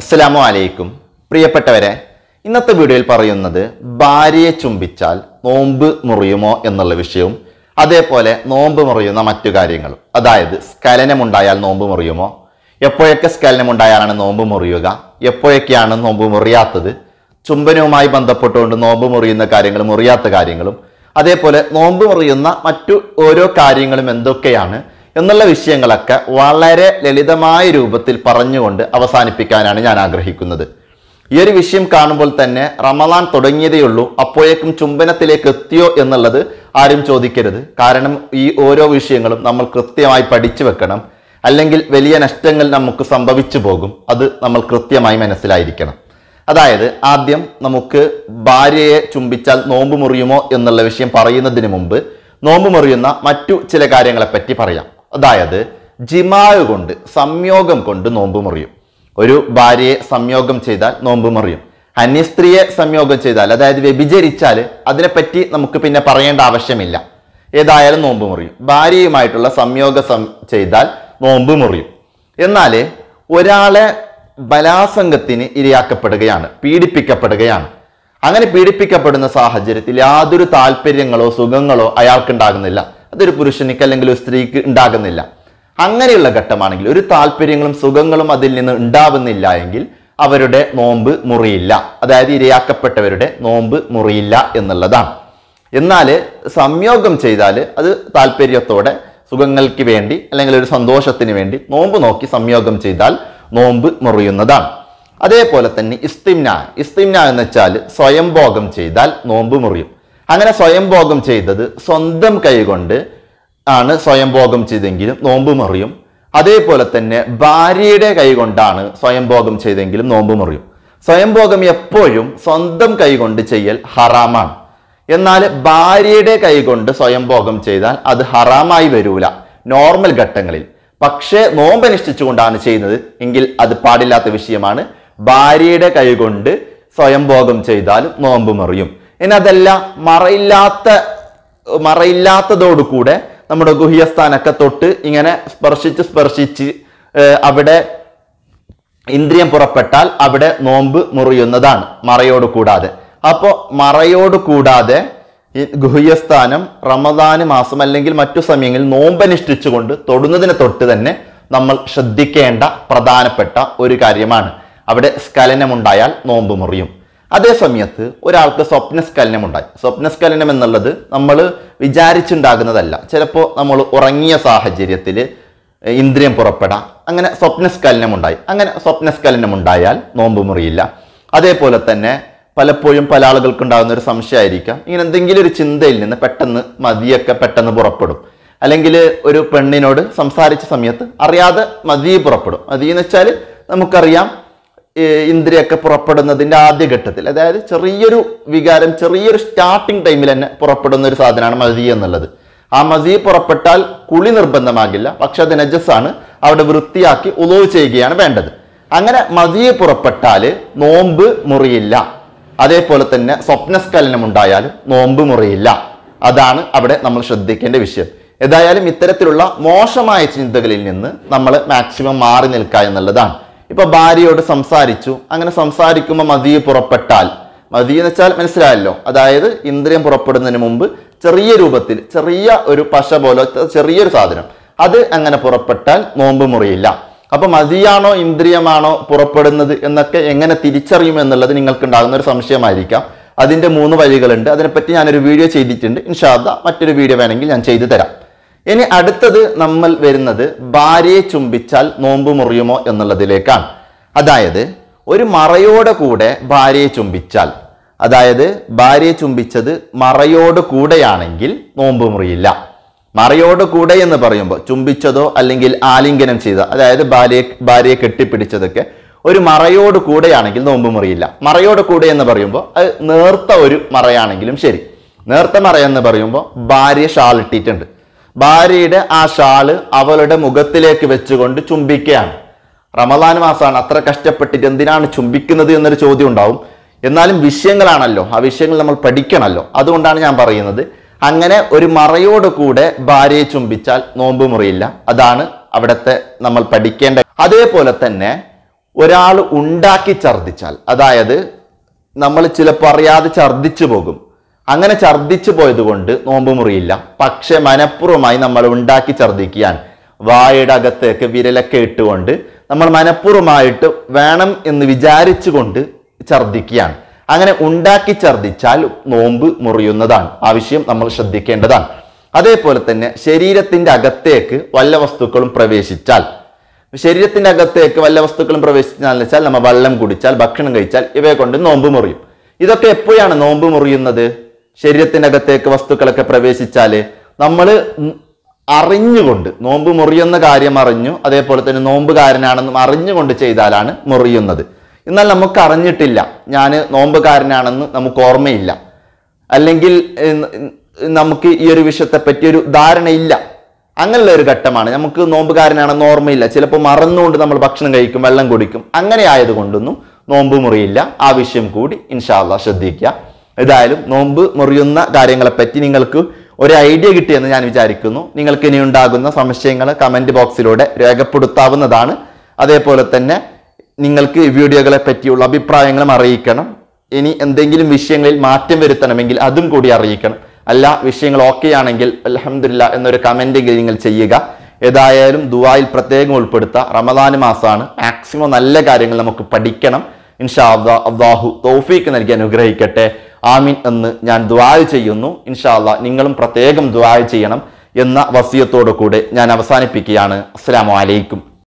അസ്സലാമു അലൈക്കും പ്രിയപ്പെട്ടവരെ ഇന്നത്തെ വീഡിയോയിൽ പറയുന്നത് ഭാര്യയെ ചുംബിച്ചാൽ നോമ്പ് മുറിയുമോ എന്നുള്ള വിഷയവും അതേപോലെ നോമ്പ് മുറിയുന്ന മറ്റു കാര്യങ്ങളും അതായത് സ്ഖലനമുണ്ടായാൽ നോമ്പ് മുറിയുമോ എപ്പോഴൊക്കെ സ്ഖലനമുണ്ടായാലാണ് നോമ്പ് മുറിയുക എപ്പോഴൊക്കെയാണ് നോമ്പ് മുറിയാത്തത് ചുംബനവുമായി ബന്ധപ്പെട്ടുകൊണ്ട് നോമ്പ് മുറിയുന്ന കാര്യങ്ങളും മുറിയാത്ത കാര്യങ്ങളും അതേപോലെ നോമ്പ് മുറിയുന്ന മറ്റു ഓരോ കാര്യങ്ങളും എന്തൊക്കെയാണ് എന്നുള്ള വിഷയങ്ങളൊക്കെ വളരെ ലളിതമായ രൂപത്തിൽ പറഞ്ഞുകൊണ്ട് അവസാനിപ്പിക്കാനാണ് ഞാൻ ആഗ്രഹിക്കുന്നത് ഈ ഒരു വിഷയം കാണുമ്പോൾ തന്നെ റമദാൻ തുടങ്ങിയതേ ഉള്ളൂ അപ്പോഴേക്കും ചുംബനത്തിലേക്ക് എത്തിയോ എന്നുള്ളത് ആരും ചോദിക്കരുത് കാരണം ഈ ഓരോ വിഷയങ്ങളും നമ്മൾ കൃത്യമായി പഠിച്ചു വെക്കണം അല്ലെങ്കിൽ വലിയ നഷ്ടങ്ങൾ നമുക്ക് സംഭവിച്ചു പോകും അത് നമ്മൾ കൃത്യമായി മനസ്സിലായിരിക്കണം അതായത് ആദ്യം നമുക്ക് ഭാര്യയെ ചുംബിച്ചാൽ നോമ്പ് മുറിയുമോ എന്നുള്ള വിഷയം പറയുന്നതിന് മുമ്പ് നോമ്പ് മുറിയുന്ന മറ്റു ചില കാര്യങ്ങളെ പറ്റി പറയാം അതായത് ജിമാവ് കൊണ്ട് സംയോഗം കൊണ്ട് നോമ്പ് മുറിയും ഒരു ഭാര്യയെ സംയോഗം ചെയ്താൽ നോമ്പ് മുറിയും അന്യസ്ത്രീയെ സംയോഗം ചെയ്താൽ അതായത് വ്യഭിചരിച്ചാൽ അതിനെപ്പറ്റി നമുക്ക് പിന്നെ പറയേണ്ട ആവശ്യമില്ല ഏതായാലും നോമ്പ് മുറിയും ഭാര്യയുമായിട്ടുള്ള സംയോഗം സം ചെയ്താൽ നോമ്പ് മുറിയും എന്നാൽ ഒരാളെ ബലാസംഗത്തിന് ഇരയാക്കപ്പെടുകയാണ് പീഡിപ്പിക്കപ്പെടുകയാണ് അങ്ങനെ പീഡിപ്പിക്കപ്പെടുന്ന സാഹചര്യത്തിൽ യാതൊരു താല്പര്യങ്ങളോ സുഖങ്ങളോ അയാൾക്കുണ്ടാകുന്നില്ല അതൊരു പുരുഷനിക്ക് അല്ലെങ്കിൽ ഒരു സ്ത്രീക്ക് ഉണ്ടാകുന്നില്ല അങ്ങനെയുള്ള ഘട്ടമാണെങ്കിൽ ഒരു താല്പര്യങ്ങളും സുഖങ്ങളും അതിൽ നിന്ന് ഉണ്ടാവുന്നില്ല എങ്കിൽ അവരുടെ നോമ്പ് മുറിയില്ല അതായത് ഇരയാക്കപ്പെട്ടവരുടെ നോമ്പ് മുറിയില്ല എന്നുള്ളതാണ് എന്നാൽ സംയോഗം ചെയ്താൽ അത് താല്പര്യത്തോടെ സുഖങ്ങൾക്ക് വേണ്ടി അല്ലെങ്കിൽ ഒരു സന്തോഷത്തിന് വേണ്ടി നോമ്പ് നോക്കി സംയോഗം ചെയ്താൽ നോമ്പ് മുറിയുന്നതാണ് അതേപോലെ തന്നെ ഇസ്തിംന ഇസ്തിംന എന്ന് വെച്ചാൽ സ്വയംഭോഗം ചെയ്താൽ നോമ്പ് മുറിയും അങ്ങനെ സ്വയംഭോഗം ചെയ്തത് സ്വന്തം കൈകൊണ്ട് ആണ് സ്വയംഭോഗം ചെയ്തെങ്കിലും നോമ്പ് മുറിയും അതേപോലെ തന്നെ ഭാര്യയുടെ കൈകൊണ്ടാണ് സ്വയംഭോഗം ചെയ്തെങ്കിലും നോമ്പ് മുറിയും സ്വയംഭോഗം എപ്പോഴും സ്വന്തം കൈകൊണ്ട് ചെയ്യൽ ഹറാമാണ് എന്നാൽ ഭാര്യയുടെ കൈകൊണ്ട് സ്വയംഭോഗം ചെയ്താൽ അത് ഹറാമായി വരൂല നോർമൽ ഘട്ടങ്ങളിൽ പക്ഷേ നോമ്പനുഷ്ഠിച്ചുകൊണ്ടാണ് ചെയ്യുന്നത് എങ്കിൽ അത് പാടില്ലാത്ത വിഷയമാണ് ഭാര്യയുടെ കൈകൊണ്ട് സ്വയംഭോഗം ചെയ്താലും നോമ്പ് മുറിയും ഇനി അതല്ല മറയില്ലാത്ത മറയില്ലാത്തതോടുകൂടെ നമ്മുടെ ഗുഹ്യസ്ഥാനൊക്കെ തൊട്ട് ഇങ്ങനെ സ്പർശിച്ച് സ്പർശിച്ച് ഏർ അവിടെ ഇന്ദ്രിയം പുറപ്പെട്ടാൽ അവിടെ നോമ്പ് മുറിയുന്നതാണ് മറയോട് കൂടാതെ അപ്പോൾ മറയോട് കൂടാതെ ഈ ഗുഹ്യസ്ഥാനം റമദാന് മാസം അല്ലെങ്കിൽ മറ്റു സമയങ്ങളിൽ നോമ്പനുഷ്ഠിച്ചുകൊണ്ട് തൊടുന്നതിന് തൊട്ട് തന്നെ നമ്മൾ ശ്രദ്ധിക്കേണ്ട പ്രധാനപ്പെട്ട ഒരു കാര്യമാണ് അവിടെ സ്ഖലനമുണ്ടായാൽ നോമ്പ് മുറിയും അതേ സമയത്ത് ഒരാൾക്ക് സ്വപ്നസ്ഖലനമുണ്ടായി സ്വപ്നസ്ഖലനം എന്നുള്ളത് നമ്മൾ വിചാരിച്ചുണ്ടാകുന്നതല്ല ചിലപ്പോൾ നമ്മൾ ഉറങ്ങിയ സാഹചര്യത്തിൽ ഇന്ദ്രിയം പുറപ്പെടാം അങ്ങനെ സ്വപ്നസ്ഖലനം ഉണ്ടായി അങ്ങനെ സ്വപ്നസ്ഖലനം ഉണ്ടായാൽ നോമ്പ് മുറിയില്ല അതേപോലെ തന്നെ പലപ്പോഴും പല ആളുകൾക്ക് ഉണ്ടാകുന്ന ഒരു സംശയമായിരിക്കാം ഇങ്ങനെ എന്തെങ്കിലും ഒരു ചിന്തയിൽ നിന്ന് പെട്ടെന്ന് മതിയൊക്കെ പെട്ടെന്ന് പുറപ്പെടും അല്ലെങ്കിൽ ഒരു പെണ്ണിനോട് സംസാരിച്ച സമയത്ത് അറിയാതെ മതി പുറപ്പെടും മതി എന്ന് വെച്ചാൽ നമുക്കറിയാം ഈ ഇന്ദ്രിയൊക്കെ പുറപ്പെടുന്നതിൻ്റെ ആദ്യഘട്ടത്തിൽ അതായത് ചെറിയൊരു വികാരം ചെറിയൊരു സ്റ്റാർട്ടിങ് ടൈമിൽ തന്നെ പുറപ്പെടുന്ന ഒരു സാധനമാണ് മതി എന്നുള്ളത് ആ മതി പുറപ്പെട്ടാൽ കുളി നിർബന്ധമാകില്ല പക്ഷെ അത് നജസ്സാണ് അവിടെ വൃത്തിയാക്കി ഉളവ് ചെയ്യുകയാണ് വേണ്ടത് അങ്ങനെ മതി പുറപ്പെട്ടാൽ നോമ്പ് മുറിയില്ല അതേപോലെ തന്നെ സ്വപ്നസ്ഖലനം ഉണ്ടായാലും നോമ്പ് മുറിയില്ല അതാണ് അവിടെ നമ്മൾ ശ്രദ്ധിക്കേണ്ട വിഷയം ഏതായാലും ഇത്തരത്തിലുള്ള മോശമായ ചിന്തകളിൽ നിന്ന് നമ്മൾ മാക്സിമം മാറി നിൽക്കുക എന്നുള്ളതാണ് ഇപ്പൊ ഭാര്യയോട് സംസാരിച്ചു അങ്ങനെ സംസാരിക്കുമ്പോൾ മതി പുറപ്പെട്ടാൽ മതി എന്ന് വെച്ചാൽ മനസ്സിലായല്ലോ അതായത് ഇന്ദ്രിയം പുറപ്പെടുന്നതിന് മുമ്പ് ചെറിയ രൂപത്തിൽ ചെറിയ ഒരു പശ പോലത്തെ ചെറിയൊരു സാധനം അത് അങ്ങനെ പുറപ്പെട്ടാൽ നോമ്പ് മുറിയില്ല അപ്പൊ മതിയാണോ ഇന്ദ്രിയമാണോ പുറപ്പെടുന്നത് എന്നൊക്കെ എങ്ങനെ തിരിച്ചറിയും എന്നുള്ളത് നിങ്ങൾക്ക് ഉണ്ടാകുന്ന ഒരു സംശയമായിരിക്കാം അതിന്റെ മൂന്ന് വഴികളുണ്ട് അതിനെപ്പറ്റി ഞാനൊരു വീഡിയോ ചെയ്തിട്ടുണ്ട് ഇൻഷാദ മറ്റൊരു വീഡിയോ വേണമെങ്കിൽ ഞാൻ ചെയ്തു തരാം ഇനി അടുത്തത് നമ്മൾ വരുന്നത് ഭാര്യയെ ചുംബിച്ചാൽ നോമ്പ് മുറിയുമോ എന്നുള്ളതിലേക്കാണ് അതായത് ഒരു മറയോടെ കൂടെ ഭാര്യയെ ചുംബിച്ചാൽ അതായത് ഭാര്യയെ ചുംബിച്ചത് മറയോട് കൂടെയാണെങ്കിൽ നോമ്പ് മുറിയില്ല മറയോട് കൂടെ എന്ന് പറയുമ്പോൾ ചുംബിച്ചതോ അല്ലെങ്കിൽ ആലിംഗനം ചെയ്ത അതായത് ഭാര്യയെ ഭാര്യയെ കെട്ടിപ്പിടിച്ചതൊക്കെ ഒരു മറയോട് കൂടെയാണെങ്കിൽ നോമ്പ് മുറിയില്ല മറയോട് കൂടെ എന്ന് പറയുമ്പോൾ അത് നേർത്ത ഒരു മറയാണെങ്കിലും ശരി നേർത്ത മറ എന്ന് പറയുമ്പോൾ ഭാര്യ ഷാൾ ഇട്ടിട്ടുണ്ട് ഭാര്യയുടെ ആ ഷാള് അവളുടെ മുഖത്തിലേക്ക് വെച്ചുകൊണ്ട് ചുംബിക്കുകയാണ് റമദാൻ മാസമാണ് അത്ര കഷ്ടപ്പെട്ടിട്ട് എന്തിനാണ് ചുംബിക്കുന്നത് എന്നൊരു ചോദ്യം ഉണ്ടാവും എന്നാലും വിഷയങ്ങളാണല്ലോ ആ വിഷയങ്ങൾ നമ്മൾ പഠിക്കണമല്ലോ അതുകൊണ്ടാണ് ഞാൻ പറയുന്നത് അങ്ങനെ ഒരു മറയോട് കൂടെ ഭാര്യയെ ചുംബിച്ചാൽ നോമ്പ് മുറിയില്ല അതാണ് അവിടുത്തെ നമ്മൾ പഠിക്കേണ്ട അതേപോലെ തന്നെ ഒരാൾ ഉണ്ടാക്കി ഛർദിച്ചാൽ അതായത് നമ്മൾ ചിലപ്പോൾ അറിയാതെ ഛർദിച്ചു പോകും അങ്ങനെ ഛർദിച്ചു പോയത് കൊണ്ട് നോമ്പ് മുറിയില്ല പക്ഷെ മനഃപൂർവ്വമായി നമ്മൾ ഉണ്ടാക്കി ഛർദിക്കാൻ വായുടെ അകത്തേക്ക് വിരലൊക്കെ ഇട്ടുകൊണ്ട് നമ്മൾ മനഃപൂർവ്വമായിട്ട് വേണം എന്ന് വിചാരിച്ചുകൊണ്ട് ഛർദിക്കുകയാണ് അങ്ങനെ ഉണ്ടാക്കി ഛർദിച്ചാൽ നോമ്പ് മുറിയുന്നതാണ് ആ വിഷയം നമ്മൾ ശ്രദ്ധിക്കേണ്ടതാണ് അതേപോലെ തന്നെ ശരീരത്തിന്റെ അകത്തേക്ക് വല്ല വസ്തുക്കളും പ്രവേശിച്ചാൽ ശരീരത്തിന്റെ അകത്തേക്ക് വല്ല വസ്തുക്കളും പ്രവേശിച്ചാൽ എന്ന് വെച്ചാൽ നമ്മൾ വെള്ളം കുടിച്ചാൽ ഭക്ഷണം കഴിച്ചാൽ ഇവയെ കൊണ്ട് നോമ്പ് മുറിയും ഇതൊക്കെ എപ്പോഴാണ് നോമ്പ് മുറിയുന്നത് ശരീരത്തിന്റെ അകത്തേക്ക് വസ്തുക്കളൊക്കെ പ്രവേശിച്ചാൽ നമ്മൾ അറിഞ്ഞുകൊണ്ട് നോമ്പ് മുറിയുന്ന കാര്യം അറിഞ്ഞു അതേപോലെ തന്നെ നോമ്പുകാരനാണെന്നും അറിഞ്ഞുകൊണ്ട് ചെയ്താലാണ് മുറിയുന്നത് എന്നാൽ നമുക്ക് അറിഞ്ഞിട്ടില്ല ഞാൻ നോമ്പുകാരനാണെന്ന് നമുക്ക് ഓർമ്മയില്ല അല്ലെങ്കിൽ ഏഹ്, നമുക്ക് ഈ ഒരു വിഷയത്തെ പറ്റി ഒരു ധാരണയില്ല അങ്ങനെയുള്ള ഒരു ഘട്ടമാണ് നമുക്ക് നോമ്പുകാരനാണെന്ന് ഓർമ്മയില്ല ചിലപ്പോൾ മറന്നുകൊണ്ട് നമ്മൾ ഭക്ഷണം കഴിക്കും വെള്ളം കുടിക്കും അങ്ങനെ ആയതുകൊണ്ടൊന്നും നോമ്പ് മുറിയില്ല ആ വിഷയം കൂടി ഇൻഷാല്ല ശ്രദ്ധിക്കുക ഏതായാലും നോമ്പ് മുറിയുന്ന കാര്യങ്ങളെപ്പറ്റി നിങ്ങൾക്ക് ഒരു ഐഡിയ കിട്ടിയെന്ന് ഞാൻ വിചാരിക്കുന്നു നിങ്ങൾക്ക് ഇനി ഉണ്ടാകുന്ന സംശയങ്ങൾ കമന്റ് ബോക്സിലൂടെ രേഖപ്പെടുത്താവുന്നതാണ് അതേപോലെ തന്നെ നിങ്ങൾക്ക് ഈ വീഡിയോകളെ പറ്റിയുള്ള അഭിപ്രായങ്ങളും അറിയിക്കണം ഇനി എന്തെങ്കിലും വിഷയങ്ങളിൽ മാറ്റം വരുത്തണമെങ്കിൽ അതും കൂടി അറിയിക്കണം അല്ല വിഷയങ്ങൾ ഓക്കെ ആണെങ്കിൽ അലഹമില്ല എന്നൊരു കമന്റ് നിങ്ങൾ ചെയ്യുക ഏതായാലും ദുബായിൽ പ്രത്യേകം ഉൾപ്പെടുത്തുക റമദാൻ മാസമാണ് മാക്സിമം നല്ല കാര്യങ്ങൾ നമുക്ക് പഠിക്കണം ഇൻഷാ അള്ളാ അള്ളാഹു തൗഫീക്ക് നൽകി അനുഗ്രഹിക്കട്ടെ ആമീൻ എന്ന് ഞാൻ ദ്വായ ചെയ്യുന്നു ഇൻഷാ അള്ളാ നിങ്ങളും പ്രത്യേകം ദ്വായ ചെയ്യണം എന്ന വസിയത്തോടു കൂടെ ഞാൻ അവസാനിപ്പിക്കുകയാണ് അസ്സലാമു അലൈക്കും